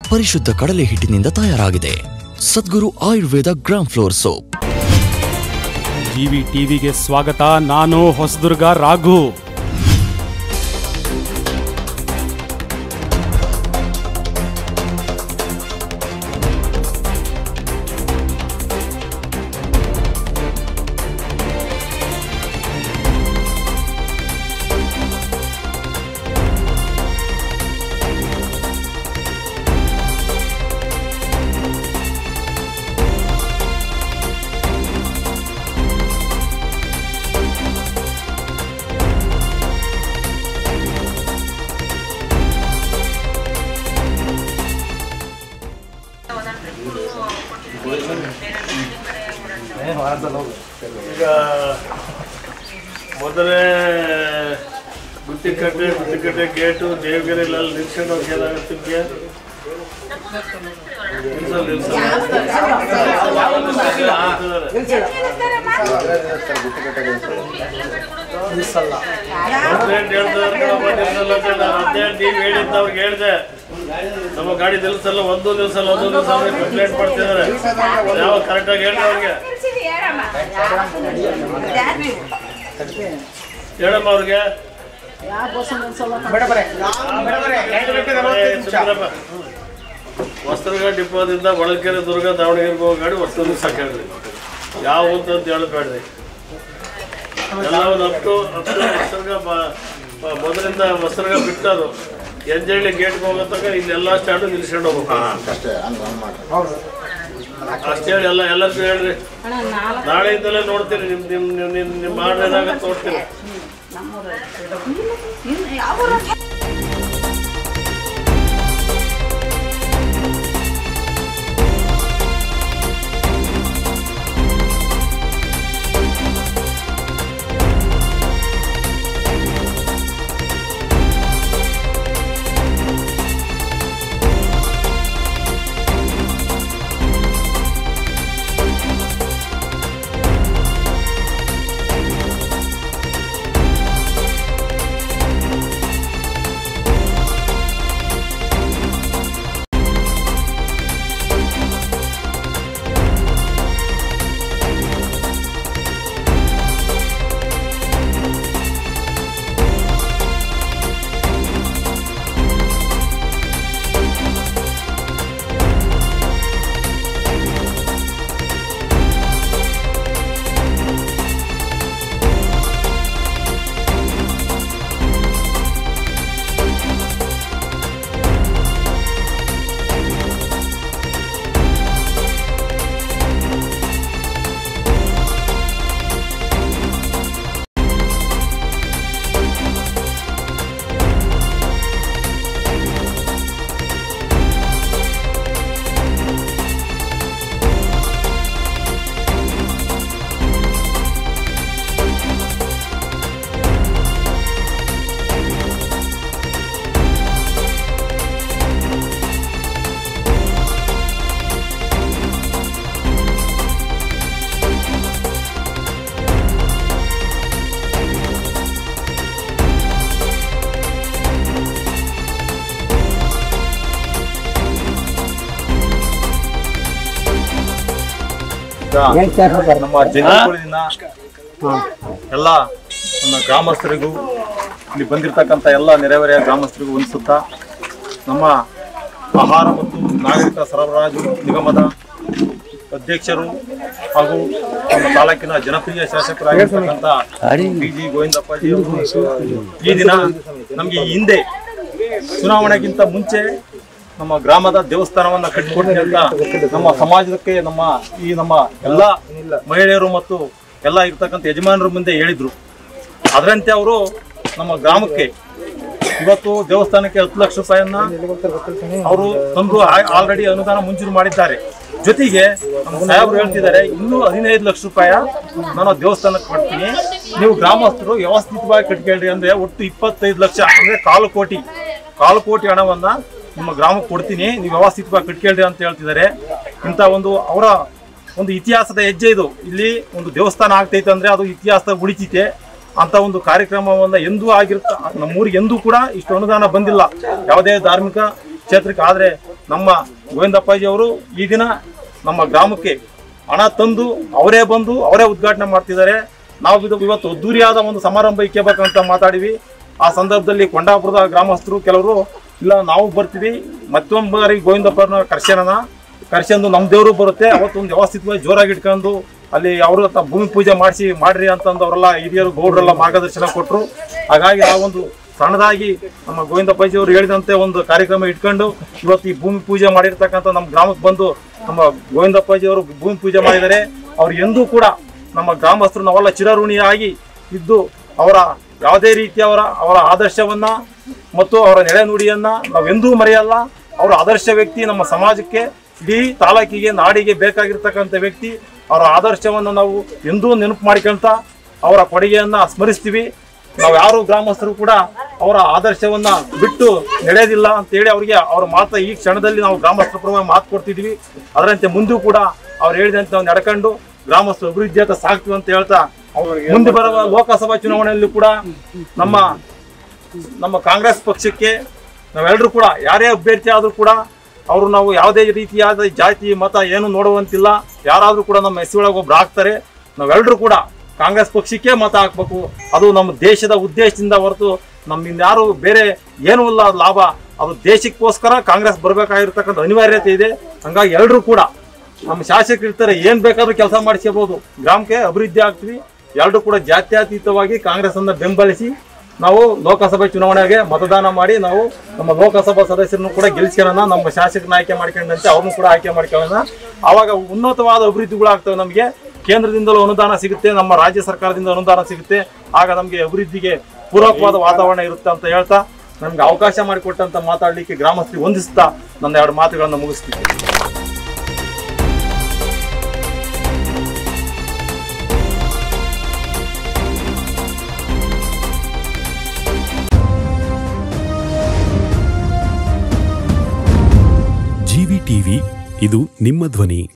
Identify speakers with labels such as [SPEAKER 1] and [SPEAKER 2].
[SPEAKER 1] ಪರಿಶುದ್ಧ ಕಡಲೆ ಹಿಟ್ಟಿನಿಂದ ತಯಾರಾಗಿದೆ Sadguru Ayurveda gram flour soap
[SPEAKER 2] GV ಟಿವಿಗೆ ಸ್ವಾಗತ ನಾನು ಹೊಸದುರ್ಗ ರಾಘು
[SPEAKER 3] ಈಗ ಮೊದಲೇ ಗುತ್ತಿಕಟ್ಟೆ ಗುತ್ತಿಕಟ್ಟೆ ಗೇಟು ದೇವಗಿರಿಲೆಲ್ಲ ನಿಲ್ಸ್ಕೊಂಡು ಹೋಗಿ ಏನಾಗುತ್ತೆ ನಿಮಗೆ ನಿಲ್ಸಲ್ಲ ಕಂಪ್ಲೇಂಟ್ ಹೇಳ್ತಾರೆ ಕಣಪ್ಪ, ನಿಲ್ಸಲ್ಲ ಅಂತ ನಾನು ಹದಿನೇಳು ನೀವು ಹೇಳಿದ್ದು ಅವ್ರಿಗೆ ಹೇಳಿದೆ ನಮ್ಮ ಗಾಡಿ ನಿಲ್ಸಲ್ಲ ಒಂದು ನಿಲ್ಸಲ್ಲ ಒಂದು ನಿಲ್ಸಲ್ಲ ಕಂಪ್ಲೇಂಟ್ ಮಾಡ್ತಿದ್ದಾರೆ ಯಾವ ಕರೆಕ್ಟಾಗಿ ಹೇಳಿ ಅವ್ರಿಗೆ ಹೇಳಮ್ಮ ಅವ್ರಿಗೆ ವಸ್ತ್ರಗ ಡಿಪೋದಿಂದ ಒಳಕೆರೆ ದುರ್ಗ ದಾವಣಗೆರೆಗೆ ಹೋಗೋ ಗಾಡಿ ವಸ್ತ್ರ ಸಾಕ್ಯಾಡ್ರಿ ಯಾವ ಊರು ಅಂತ ಹೇಳಬೇಡ್ರಿ ಎಲ್ಲವೂ ಅಪ್ಟು ಅಪ್ಟು ವಸ್ತ್ರಗ ಬ- ಬ- ಮೊದಲಿಂದ ವಸ್ತ್ರಗ ಬಿಟ್ಟದು ಎಂಜಳ್ಳಿ ಗೇಟ್ಗೆ ಹೋಗೋ ತನಕ ಇಲ್ಲೆಲ್ಲ ಸ್ಟ್ಯಾಂಡು ನಿಲ್ಸ್ಕೊಂಡು ಹೋಗ್ಬೇಕು ಅಷ್ಟೇ ಹೇಳಿ ಎಲ್ಲ ಎಲ್ಲರಿಗೂ ಹೇಳ್ರಿ ನಾಳೆಯಿಂದಲೇ ನೋಡ್ತೀನಿ ನಿಮ್ ನಿಮ್ ನಿಮ್ ನಿಮ್ ನಿಮ್ ಮಾಡ್ಲೇನಾಗತ್ತೆ ನೋಡ್ತೀನಿ
[SPEAKER 4] ನಮ್ಮ ಜಂಗಲ್ಪುರದಿಂದ ಎಲ್ಲ ನಮ್ಮ ಗ್ರಾಮಸ್ಥರಿಗೂ ಇಲ್ಲಿ ಬಂದಿರತಕ್ಕಂಥ ಎಲ್ಲ ನೆರೆಹೊರೆಯ ಗ್ರಾಮಸ್ಥರಿಗೂ ವಂದಿಸುತ್ತಾ ನಮ್ಮ ಆಹಾರ ಮತ್ತು ನಾಗರಿಕ ಸರಬರಾಜು ನಿಗಮದ ಅಧ್ಯಕ್ಷರು ಹಾಗೂ ನಮ್ಮ ತಾಲೂಕಿನ ಜನಪ್ರಿಯ ಶಾಸಕರಾಗಿರ್ತಕ್ಕಂಥ ಬಿ ಜಿ ಗೋವಿಂದಪ್ಪಾಜಿ ಅವರು ಈ ದಿನ ನಮಗೆ ಈ ಹಿಂದೆ ಚುನಾವಣೆಗಿಂತ ಮುಂಚೆ ನಮ್ಮ ಗ್ರಾಮದ ದೇವಸ್ಥಾನವನ್ನ ಕಟ್ಟಿಕೊಡ್ತೀನಿ ಅಂತ ನಮ್ಮ ಸಮಾಜಕ್ಕೆ ನಮ್ಮ ಈ ನಮ್ಮ ಎಲ್ಲ ಮಹಿಳೆಯರು ಮತ್ತು ಎಲ್ಲ ಇರ್ತಕ್ಕಂಥ ಯಜಮಾನರ ಮುಂದೆ ಹೇಳಿದ್ರು ಅದರಂತೆ ಅವರು ನಮ್ಮ ಗ್ರಾಮಕ್ಕೆ ಇವತ್ತು ದೇವಸ್ಥಾನಕ್ಕೆ ಹತ್ತು ಲಕ್ಷ ರೂಪಾಯಿಯನ್ನ ಅವರು ತಂದು ಆಲ್ರೆಡಿ ಅನುದಾನ ಮಂಜೂರು ಮಾಡಿದ್ದಾರೆ ಜೊತೆಗೆ ನಮ್ಮ ಸಾಹೇಬರು ಹೇಳ್ತಿದ್ದಾರೆ ಇನ್ನೂ ಹದಿನೈದು ಲಕ್ಷ ರೂಪಾಯಿ ನಾನು ದೇವಸ್ಥಾನಕ್ಕೆ ಕೊಡ್ತೀನಿ ನೀವು ಗ್ರಾಮಸ್ಥರು ವ್ಯವಸ್ಥಿತವಾಗಿ ಕಟ್ಕೊಳ್ರಿ ಅಂದ್ರೆ ಒಟ್ಟು ಇಪ್ಪತ್ತೈದು ಲಕ್ಷ ಅಂದ್ರೆ ಕಾಲು ಕೋಟಿ ಕಾಲು ಕೋಟಿ ಹಣವನ್ನ ನಿಮ್ಮ ಗ್ರಾಮಕ್ಕೆ ಕೊಡ್ತೀನಿ ನೀವು ವ್ಯವಸ್ಥಿತವಾಗಿ ಕಟ್ಕೊಳ್ರಿ ಅಂತ ಹೇಳ್ತಿದ್ದಾರೆ ಇಂಥ ಒಂದು ಅವರ ಒಂದು ಇತಿಹಾಸದ ಹೆಜ್ಜೆ ಇದು ಇಲ್ಲಿ ಒಂದು ದೇವಸ್ಥಾನ ಆಗ್ತೈತೆ ಅಂದ್ರೆ ಅದು ಇತಿಹಾಸದ ಉಳಿತೈತೆ ಅಂತ ಒಂದು ಕಾರ್ಯಕ್ರಮವನ್ನ ಎಂದೂ ಆಗಿರ್ತ ನಮ್ಮೂರಿಗೆ ಎಂದೂ ಕೂಡ ಇಷ್ಟು ಅನುದಾನ ಬಂದಿಲ್ಲ ಯಾವುದೇ ಧಾರ್ಮಿಕ ಕ್ಷೇತ್ರಕ್ಕೆ ಆದ್ರೆ ನಮ್ಮ ಗೋವಿಂದಪ್ಪಾಜಿ ಅವರು ಈ ದಿನ ನಮ್ಮ ಗ್ರಾಮಕ್ಕೆ ಹಣ ತಂದು ಅವರೇ ಬಂದು ಅವರೇ ಉದ್ಘಾಟನೆ ಮಾಡ್ತಿದ್ದಾರೆ ನಾವು ಇದು ಇವತ್ತು ಅದ್ದೂರಿಯಾದ ಒಂದು ಸಮಾರಂಭ ಇಕ್ಕಬೇಕಂತ ಮಾತಾಡಿವಿ ಆ ಸಂದರ್ಭದಲ್ಲಿ ಕೊಂಡಾಪುರದ ಗ್ರಾಮಸ್ಥರು ಕೆಲವರು ಇಲ್ಲ ನಾವು ಬರ್ತೀವಿ ಮತ್ತೊಂದು ಬಾರಿ ಗೋವಿಂದಪ್ಪನ ಕರ್ಶನನ ಕರ್ಶಂದು ನಮ್ಮ ದೇವರು ಬರುತ್ತೆ ಅವತ್ತೊಂದು ವ್ಯವಸ್ಥಿತವಾಗಿ ಜೋರಾಗಿ ಇಟ್ಕೊಂಡು ಅಲ್ಲಿ ಅವರು ತ- ಭೂಮಿ ಪೂಜೆ ಮಾಡಿಸಿ ಮಾಡ್ರಿ ಅಂತಂದು ಅವರೆಲ್ಲ ಹಿರಿಯರು ಗೌಡರೆಲ್ಲ ಮಾರ್ಗದರ್ಶನ ಕೊಟ್ಟರು ಹಾಗಾಗಿ ನಾವೊಂದು ಸಣ್ಣದಾಗಿ ನಮ್ಮ ಗೋವಿಂದಪ್ಪಾಜಿ ಅವರು ಹೇಳಿದಂತೆ ಒಂದು ಕಾರ್ಯಕ್ರಮ ಇಟ್ಕೊಂಡು ಇವತ್ತು ಈ ಭೂಮಿ ಪೂಜೆ ಮಾಡಿರ್ತಕ್ಕಂಥ ನಮ್ಮ ಗ್ರಾಮಕ್ಕೆ ಬಂದು ನಮ್ಮ ಗೋವಿಂದಪ್ಪಾಜಿ ಅವರು ಭೂಮಿ ಪೂಜೆ ಮಾಡಿದ್ದಾರೆ ಅವ್ರು ಎಂದೂ ಕೂಡ ನಮ್ಮ ಗ್ರಾಮಸ್ಥರು ನಾವೆಲ್ಲ ಚಿರಋಣಿಯಾಗಿ ಇದ್ದು ಅವರ ಯಾವುದೇ ರೀತಿಯವರ ಅವರ ಆದರ್ಶವನ್ನ ಮತ್ತು ಅವರ ನಡೆನುಡಿಯನ್ನ ನಾವೆಂದೂ ಮರೆಯಲ್ಲ ಅವರ ಆದರ್ಶ ವ್ಯಕ್ತಿ ನಮ್ಮ ಸಮಾಜಕ್ಕೆ ಇಡೀ ತಾಲೂಕಿಗೆ ನಾಡಿಗೆ ಬೇಕಾಗಿರ್ತಕ್ಕಂಥ ವ್ಯಕ್ತಿ ಅವರ ಆದರ್ಶವನ್ನು ನಾವು ಎಂದೂ ನೆನಪು ಮಾಡಿಕೊಂತ ಅವರ ಕೊಡುಗೆಯನ್ನ ಸ್ಮರಿಸ್ತೀವಿ ನಾವು ಯಾರು ಗ್ರಾಮಸ್ಥರು ಕೂಡ ಅವರ ಆದರ್ಶವನ್ನ ಬಿಟ್ಟು ನಡೆಯೋದಿಲ್ಲ ಅಂತೇಳಿ ಅವರಿಗೆ ಅವರ ಮಾತ ಈ ಕ್ಷಣದಲ್ಲಿ ನಾವು ಗ್ರಾಮಸ್ಥರ ಪರವಾಗಿ ಮಾತು ಕೊಡ್ತಿದ್ವಿ ಅದರಂತೆ ಮುಂದೂ ಕೂಡ ಅವ್ರು ಹೇಳಿದಂತೆ ನಾವು ನಡ್ಕೊಂಡು ಗ್ರಾಮಸ್ಥರು ಅಭಿವೃದ್ಧಿ ಅಂತ ಸಾಕ್ತೀವಿ ಅಂತ ಹೇಳ್ತಾ ಮುಂದೆ ಬರುವ ಲೋಕಸಭಾ ಚುನಾವಣೆಯಲ್ಲೂ ಕೂಡ ನಮ್ಮ ನಮ್ಮ ಕಾಂಗ್ರೆಸ್ ಪಕ್ಷಕ್ಕೆ ನಾವೆಲ್ಲರೂ ಕೂಡ ಯಾರೇ ಅಭ್ಯರ್ಥಿ ಆದರೂ ಕೂಡ ಅವರು ನಾವು ಯಾವುದೇ ರೀತಿಯಾದ ಜಾತಿ ಮತ ಏನು ನೋಡುವಂತಿಲ್ಲ ಯಾರಾದರೂ ಕೂಡ ನಮ್ಮ ಎಸ್ ಒಳಗೆ ಒಬ್ರು ಹಾಕ್ತಾರೆ ನಾವೆಲ್ಲರೂ ಕೂಡ ಕಾಂಗ್ರೆಸ್ ಪಕ್ಷಕ್ಕೆ ಮತ ಹಾಕ್ಬೇಕು ಅದು ನಮ್ಮ ದೇಶದ ಉದ್ದೇಶದಿಂದ ಹೊರತು ನಮ್ಮಿಂದ ಯಾರು ಬೇರೆ ಏನೂ ಇಲ್ಲ ಅದು ಲಾಭ ಅದು ದೇಶಕ್ಕೋಸ್ಕರ ಕಾಂಗ್ರೆಸ್ ಬರಬೇಕಾಗಿರ್ತಕ್ಕಂಥ ಅನಿವಾರ್ಯತೆ ಇದೆ ಹಂಗಾಗಿ ಎಲ್ಲರೂ ಕೂಡ ನಮ್ಮ ಶಾಸಕರು ಇರ್ತಾರೆ ಏನ್ ಬೇಕಾದ್ರೂ ಕೆಲಸ ಮಾಡಿಸ್ಕೋಬಹುದು ಗ್ರಾಮಕ್ಕೆ ಅಭಿವೃದ್ಧಿ ಆಗ್ತೀವಿ ಎಲ್ಲರೂ ಕೂಡ ಜಾತ್ಯತೀತವಾಗಿ ಕಾಂಗ್ರೆಸ್ ಅನ್ನ ಬೆಂಬಲಿಸಿ ನಾವು ಲೋಕಸಭೆ ಚುನಾವಣೆಗೆ ಮತದಾನ ಮಾಡಿ ನಾವು ನಮ್ಮ ಲೋಕಸಭಾ ಸದಸ್ಯರನ್ನು ಕೂಡ ಗೆಲ್ಸ್ಕೊಳ್ಳೋಣ ನಮ್ಮ ಶಾಸಕರನ್ನ ಆಯ್ಕೆ ಮಾಡ್ಕೊಂಡಂತೆ ಅವ್ರನ್ನು ಕೂಡ ಆಯ್ಕೆ ಮಾಡ್ಕೊಳ್ಳೋಣ ಆವಾಗ ಉನ್ನತವಾದ ಅಭಿವೃದ್ಧಿಗಳು ಆಗ್ತವೆ ನಮಗೆ ಕೇಂದ್ರದಿಂದಲೂ ಅನುದಾನ ಸಿಗುತ್ತೆ ನಮ್ಮ ರಾಜ್ಯ ಸರ್ಕಾರದಿಂದ ಅನುದಾನ ಸಿಗುತ್ತೆ ಆಗ ನಮಗೆ ಅಭಿವೃದ್ಧಿಗೆ ಪೂರಕವಾದ ವಾತಾವರಣ ಇರುತ್ತೆ ಅಂತ ಹೇಳ್ತಾ ನಮ್ಗೆ ಅವಕಾಶ ಮಾಡಿಕೊಟ್ಟಂತ ಮಾತಾಡ್ಲಿಕ್ಕೆ ಗ್ರಾಮಸ್ಥರಿಗೆ ಹೊಂದಿಸ್ತಾ ನನ್ನ ಎರಡು ಮಾತುಗಳನ್ನು ಮುಗಿಸ್ತೀನಿ
[SPEAKER 5] ಜಿವಿ ಟಿವಿ ಇದು ನಿಮ್ಮ ಧ್ವನಿ